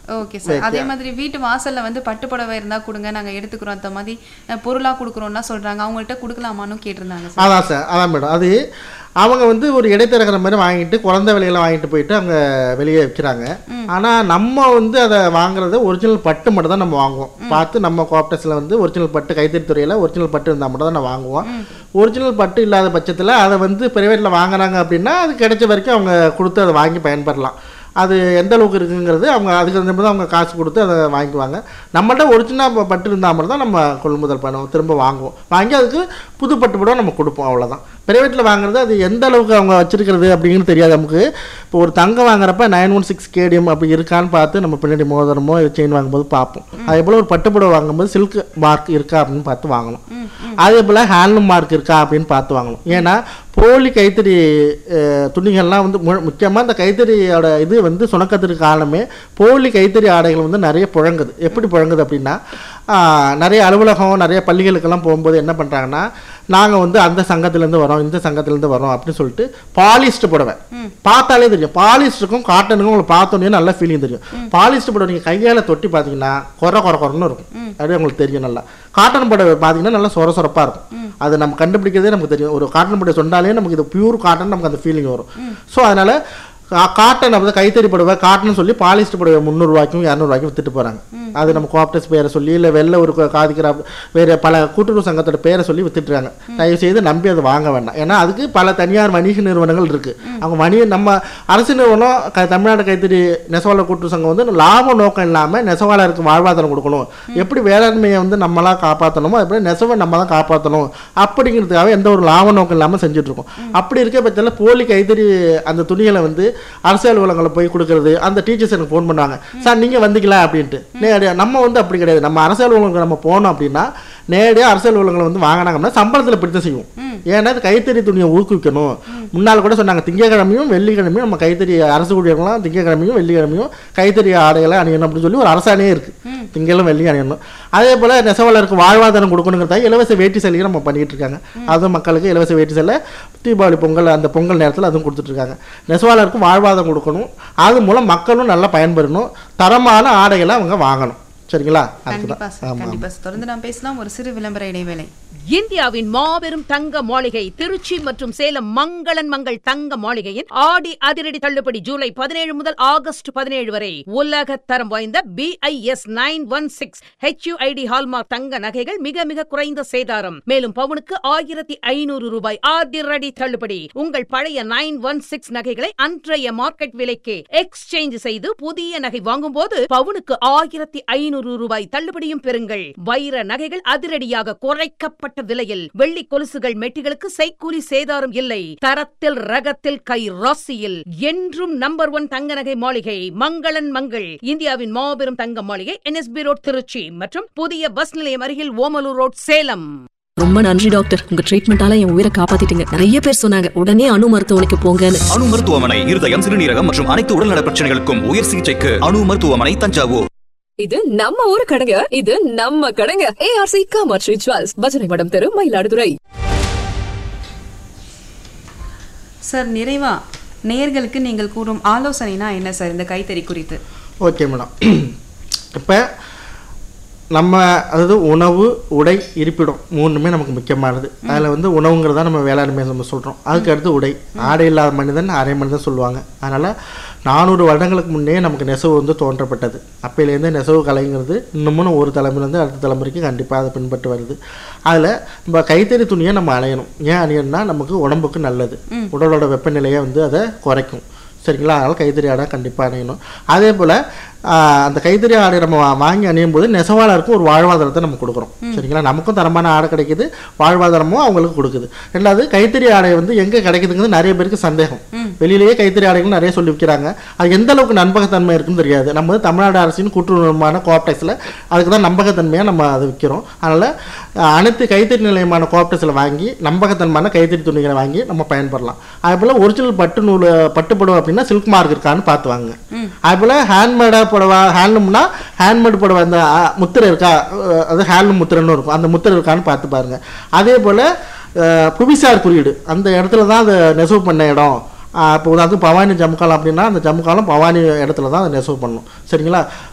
okay sir அதே மாதிரி வீட்டு வாசல்ல வந்து பட்டு புடவை இருந்தா கொடுங்க நாங்க எடுத்துக்கிறோம் அந்த மாதிரி அஹ், பொருளா கொடுக்குறோம்னா சொல்றாங்க அவங்கள்ட்ட கொடுக்கலாமான்னு கேட்டிருந்தாங்க சார் அதான் சார் அதான் மேடம் அது அவங்க வந்து ஒரு இடைத்தரகர மாதிரி வாங்கிட்டு குழந்தை விலையெல்லாம் வாங்கிட்டு போயிட்டு அங்க வெளியே விற்கிறாங்க ஆனா நம்ம வந்து அதை வாங்குறது ஒரிஜினல் பட்டு மட்டும் தான் நம்ம வாங்குவோம் பார்த்து நம்ம கோஆப்டஸில் வந்து ஒரிஜினல் பட்டு கைத்தறி துறையில் ஒரிஜினல் பட்டு இருந்தால் மட்டும் தான் நான் வாங்குவோம் ஒரிஜினல் பட்டு இல்லாத பட்சத்தில் அதை வந்து பிரைவேட்டில் வாங்குறாங்க அப்படின்னா அது கிடைச்ச வரைக்கும் அவங்க கொடுத்து அதை வாங்கி பயன்பெறலாம் அது எந்த அளவுக்கு இருக்குங்கிறது அவங்க அதுக்கு தகுந்த மாதிரி அவங்க காசு கொடுத்து அதை வாங்கிக்குவாங்க நம்மள்ட்ட ஒரிஜினல் பட்டு இருந்தால் மட்டும் தான் நம்ம கொள்முதல் பண்ணுவோம் திரும்ப வாங்குவோம் வாங்கி அதுக்கு புது பட்டு படம் நம்ம கொடுப்போம் அவ்வளோதான் பிரைவேட்டில் வாங்குறது அது எந்த அளவுக்கு அவங்க வச்சிருக்கிறது அப்படிங்கிறது தெரியாது நமக்கு இப்போ ஒரு தங்கம் வாங்குறப்ப நைன் ஒன் சிக்ஸ் கேடிஎம் அப்படி இருக்கான்னு பார்த்து நம்ம பின்னாடி மோதிரமோ செயின் வாங்கும்போது பார்ப்போம் அதே போல் ஒரு பட்டுப்புடவை வாங்கும்போது சில்க் மார்க் இருக்கா அப்படின்னு பார்த்து வாங்கணும் அதே போல் ஹேண்ட்லூம் மார்க் இருக்கா அப்படின்னு பார்த்து வாங்கணும் ஏன்னா போலி கைத்தறி அஹ், துணிகள்லாம் வந்து முக்கியமாக இந்த கைத்தறியோட இது வந்து சுணக்கத்துக்கு காரணமே போலி கைத்தறி ஆடைகள் வந்து நிறைய புழங்குது எப்படி புழங்குது அப்படின்னா ஆஹ், நிறைய அலுவலகம் நிறைய பள்ளிகளுக்கெல்லாம் போகும்போது என்ன பண்ணுறாங்கன்னா நாங்கள் வந்து அந்த சங்கத்துலேருந்து வரோம் இந்த சங்கத்துலேருந்து வரோம் அப்படின்னு சொல்லிட்டு பாலிஸ்ட் புடவை பார்த்தாலே தெரியும் பாலிஸ்டருக்கும் காட்டனுக்கும் உங்களுக்கு பார்த்தோன்னே நல்ல ஃபீலிங் தெரியும் பாலிஸ்டர் புடவை நீங்கள் கையால் தொட்டி பார்த்தீங்கன்னா குறை குறை குறைன்னு இருக்கும் அது உங்களுக்கு தெரியும் நல்லா காட்டன் புடவை பார்த்தீங்கன்னா நல்லா சொர சொரப்பாக இருக்கும் அது நம்ம கண்டுபிடிக்கிறதே நமக்கு தெரியும் ஒரு காட்டன் புடவை சொன்னாலே நமக்கு இது பியூர் காட்டன் நமக்கு அந்த ஃபீலிங் வரும் ஸோ அதனால கா- காட்டன் வந்து கைத்தறி புடவை காட்டன் சொல்லி பாலிஸ்டர் புடவை முந்நூறுவாய்க்கும் இரநூறுவாய்க்கும் வித்துட்டு போகிறாங்க அது நம்ம கோஆப்டஸ் பேரை சொல்லி இல்லை வெளில ஒரு காதிக்கிற வேறு பல கூட்டுறவு சங்கத்தோட பேரை சொல்லி வித்துட்டுருக்காங்க தயவு செய்து நம்பி அதை வாங்க வேண்டாம் ஏன்னா அதுக்கு பல தனியார் வணிக நிறுவனங்கள் இருக்குது அவங்க வணிக நம்ம அரசு நிறுவனம் க தமிழ்நாடு கைத்தறி நெசவாளர் கூட்டுறவு சங்கம் வந்து லாப நோக்கம் இல்லாமல் நெசவாளருக்கு வாழ்வாதாரம் கொடுக்கணும் எப்படி வேளாண்மையை வந்து நம்மளாம் காப்பாற்றணுமோ அப்படி நெசவை நம்ம தான் காப்பாற்றணும் அப்படிங்கிறதுக்காக எந்த ஒரு லாப நோக்கம் இல்லாமல் செஞ்சுட்டு இருக்கோம் அப்படி இருக்க பட்சத்தில் போலி கைத்தறி அந்த துணிகளை வந்து அரசு அலுவலகங்களில் போய் கொடுக்கறது அந்த டீச்சர்ஸ் எனக்கு ஃபோன் பண்ணுவாங்க சார் நீங்கள் வந்தீங்களா அப்படின்ட்டு நேரடியாக நம்ம வந்து அப்படி கிடையாது நம்ம அரசு அலுவலகங்களுக்கு நம்ம போனோம் அப்படின்னா நேரடியாக அரசு அலுவலகங்களை வந்து வாங்கினாங்க அப்படின்னா சம்பளத்தில் பிடித்த செய்வோம் ஏன்னா இது கைத்தறி துணியை ஊக்குவிக்கணும் முன்னால் கூட சொன்னாங்க திங்கக்கிழமையும் வெள்ளிக்கிழமையும் நம்ம கைத்தறி அரசு ஊழியர்கள்லாம் திங்கக்கிழமையும் வெள்ளிக்கிழமையும் கைத்தறி ஆடைகளை அணியணும் அப்படின்னு சொல்லி ஒரு அரசாணையே இருக்குது திங்களும் வெள்ளி அணியணும் அதே போல் நெசவாளருக்கு வாழ்வாதாரம் கொடுக்கணுங்கிறதாக இலவச வேட்டி சலுகை நம்ம பண்ணிட்டு இருக்காங்க அதுவும் மக்களுக்கு இலவச வேட்டி சலை தீபாவளி பொங்கல் அந்த பொங்கல் நேரத்தில் அதுவும் கொடுத்துட்ருக்காங்க நெசவாளருக்கு வாழ்வாதாரம் கொடுக்கணும் அது மூலம் மக்களும் நல்லா பயன்பெறணும் தரமான ஆடைகளை அவங்க வாங்கணும் சரிங்களா அதுக்கு கண்டிப்பா தான் சார் கண்டிப்பா சார் தொடர்ந்து நாம் பேசலாம் ஒரு சிறு விளம்பர இடைவேளை இந்தியாவின் மாபெரும் தங்க மாளிகை திருச்சி மற்றும் சேலம் மங்களன் மங்கள் தங்க மாளிகையின் ஆடி அதிரடி தள்ளுபடி ஜூலை பதினேழு முதல் ஆகஸ்ட் பதினேழு வரை உலக தரம் வாய்ந்த BIS nine one six HUID hallmark தங்க நகைகள் மிக மிக குறைந்த சேதாரம் மேலும் பவுனுக்கு ஆயிரத்தி ஐநூறு ரூபாய் அதிரடி தள்ளுபடி உங்கள் பழைய நைன் ஒன் சிக்ஸ் நகைகளை அன்றைய மார்க்கெட் விலைக்கு எக்ஸ்சேஞ்ச் செய்து புதிய நகை வாங்கும்போது பவுனுக்கு ஆயிரத்தி ஐநூறு ரூபாய் தள்ளுபடியும் பெறுங்கள் வைர நகைகள் அதிரடியாக குறைக்கப்பட்ட விலையில் வெள்ளி கொலுசுகள் மெட்டிகளுக்கு செய்கூலி சேதாரம் இல்லை தரத்தில் ரகத்தில் கை ராசியில் என்றும் நம்பர் ஒன் தங்க நகை மாளிகை மங்களன் மங்கள் இந்தியாவின் மாபெரும் தங்க மாளிகை என்எஸ்பி ரோட் திருச்சி மற்றும் புதிய பஸ் நிலையம் அருகில் ஓமலூர் ரோட் சேலம் ரொம்ப நன்றி டாக்டர் உங்க ட்ரீட்மெண்டால என் உயிரை காப்பாத்திட்டீங்க நிறைய பேர் சொன்னாங்க உடனே அணு மருத்துவமனைக்கு போங்கன்னு அணு மருத்துவமனை இருதயம் சிறுநீரகம் மற்றும் அனைத்து உடல்நல பிரச்சனைகளுக்கும் உயர் சிகிச்சைக்கு அணு மருத்துவமனை தஞ்சாவூர் இது நம்ம ஊரு கடைங்க இது நம்ம கடைங்க ஏஆர்சி காமர்ஷி ஜுவல்ஸ் பஜனை மடம் தெரு மயிலாடுதுறை சார் நிறைவா நேயர்களுக்கு நீங்கள் கூறும் ஆலோசனைனா என்ன சார் இந்த கைத்தறி குறித்து ஓகே மேடம் இப்போ நம்ம அதாவது உணவு உடை இருப்பிடம் மூணுமே நமக்கு முக்கியமானது அதில் வந்து உணவுங்கிறதா நம்ம வேளாண்மை நம்ம சொல்கிறோம் அதுக்கு அடுத்து உடை ஆடை இல்லாத மனிதன் அரை மனிதன் சொல்லுவாங்க அதனால் நானூறு வருடங்களுக்கு முன்னே நமக்கு நெசவு வந்து தோன்றப்பட்டது அப்பையிலேருந்து நெசவு கலைங்கிறது இன்னமும் ஒரு தலைமுறையிலேருந்து அடுத்த தலைமுறைக்கு கண்டிப்பாக அதை பின்பற்றி வருது அதில் நம்ம கைத்தறி துணியை நம்ம அணையணும் ஏன் அணியணும்னா நமக்கு உடம்புக்கு நல்லது உடலோட வெப்பநிலையை வந்து அதை குறைக்கும் சரிங்களா அதனால் கைத்தறி ஆடை கண்டிப்பாக அணியணும் அதே போல் அந்த கைத்தறி ஆடை நம்ம வா- வாங்கி அணியும் போது நெசவாளருக்கு ஒரு வாழ்வாதாரத்தை நம்ம கொடுக்குறோம் சரிங்களா நமக்கும் தரமான ஆடை கிடைக்குது வாழ்வாதாரமும் அவங்களுக்கு கொடுக்குது ரெண்டாவது கைத்தறி ஆடை வந்து எங்கே கிடைக்குதுங்கிறது நிறைய பேருக்கு சந்தேகம் வெளியிலேயே கைத்தறி ஆடைகள் நிறைய சொல்லி விற்கிறாங்க அது எந்த அளவுக்கு நம்பகத்தன்மை இருக்குன்னு தெரியாது நம்ம வந்து தமிழ்நாடு அரசின் கூட்டுறவுமான கோஆப்டெக்ஸில் அதுக்கு தான் நம்பகத்தன்மையாக நம்ம அதை விற்கிறோம் அதனால் அனைத்து கைத்தறி நிலையமான கோஆப்டெக்ஸில் வாங்கி நம்பகத்தன்மையான கைத்தறி துணிகளை வாங்கி நம்ம பயன்படலாம் அதே போல் ஒரிஜினல் பட்டு நூல் பட்டுப்புடவை அப்படின்னா சில்க் மார்க் இருக்கான்னு பார்த்து வாங்க அதே போல் ஹேண்ட்மேடாக புடவை ஹேண்ட்லூம்னா ஹேண்ட்மேட் புடவை அந்த அ, முத்திரை இருக்கா அஹ், அது ஹேண்ட்லூம் முத்திரைன்னு இருக்கும் அந்த முத்திரை இருக்கான்னு பார்த்து பாருங்க அதே போல் புவிசார் குறியீடு அந்த இடத்துல தான் அதை நெசவு பண்ண இடம் இப்போ உதாரணத்துக்கு பவானி ஜமுக்காலம் அப்படின்னா அந்த ஜமுக்காலம் பவானி இடத்துல தான் அதை நெசவு பண்ணணும் சரிங்களா